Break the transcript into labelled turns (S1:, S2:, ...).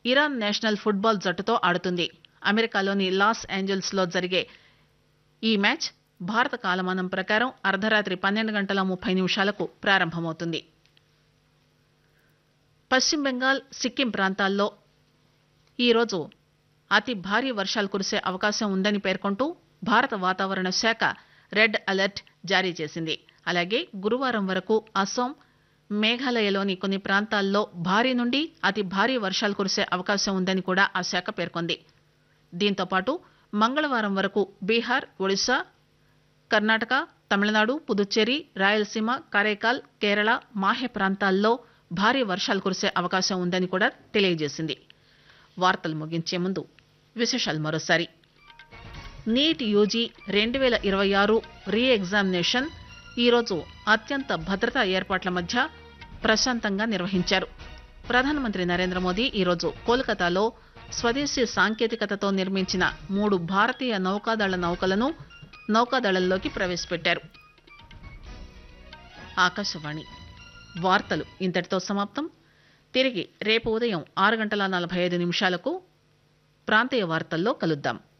S1: Iran national football జట్టుతో ఆడుతుంది అమెరికాలోని లాస్ ఏంజల్స్ లో జరిగే ఈ మ్యాచ్ భారత కాలమానం ప్రకారం అర్ధరాత్రి పన్నెండు గంటల ముప్పై నిమిషాలకు ప్రారంభమవుతుంది పశ్చిమ బెంగాల్ సిక్కిం ప్రాంతాల్లో ఈరోజు అతి భారీ వర్షాలు కురిసే అవకాశం ఉందని పేర్కొంటూ భారత వాతావరణ శాఖ రెడ్ అలర్ట్ జారీ చేసింది అలాగే గురువారం వరకు అస్సాం మేఘాలయలోని కొన్ని ప్రాంతాల్లో భారీ నుండి అతి భారీ వర్షాలు కురిసే అవకాశం ఉందని కూడా ఆ శాఖ పేర్కొంది దీంతో పాటు మంగళవారం వరకు బీహార్ ఒడిశా కర్ణాటక తమిళనాడు పుదుచ్చేరి రాయలసీమ కరైకాల్ కేరళ మాహే ప్రాంతాల్లో భారీ వర్షాలు కురిసే అవకాశం ఉందని కూడా తెలియజేసింది వార్తలు ముగించే ముందు విశేషాలు మరోసారి నీట్ యూజీ రెండు వేల ఇరవై ఆరు రీ ఎగ్జామినేషన్ ఈరోజు అత్యంత భద్రతా ఏర్పాట్ల మధ్య ప్రశాంతంగా నిర్వహించారు ప్రధానమంత్రి నరేంద్ర మోదీ ఈరోజు కోల్కతాలో స్వదేశీ సాంకేతికతతో నిర్మించిన మూడు భారతీయ నౌకాదళ నౌకలను నౌకాదళంలోకి ప్రవేశపెట్టారు ఆకాశవాణి వార్తలు ఇంతటితో సమాప్తం తిరిగి రేపు ఉదయం ఆరు గంటల నలభై ఐదు నిమిషాలకు ప్రాంతీయ వార్తల్లో కలుద్దాం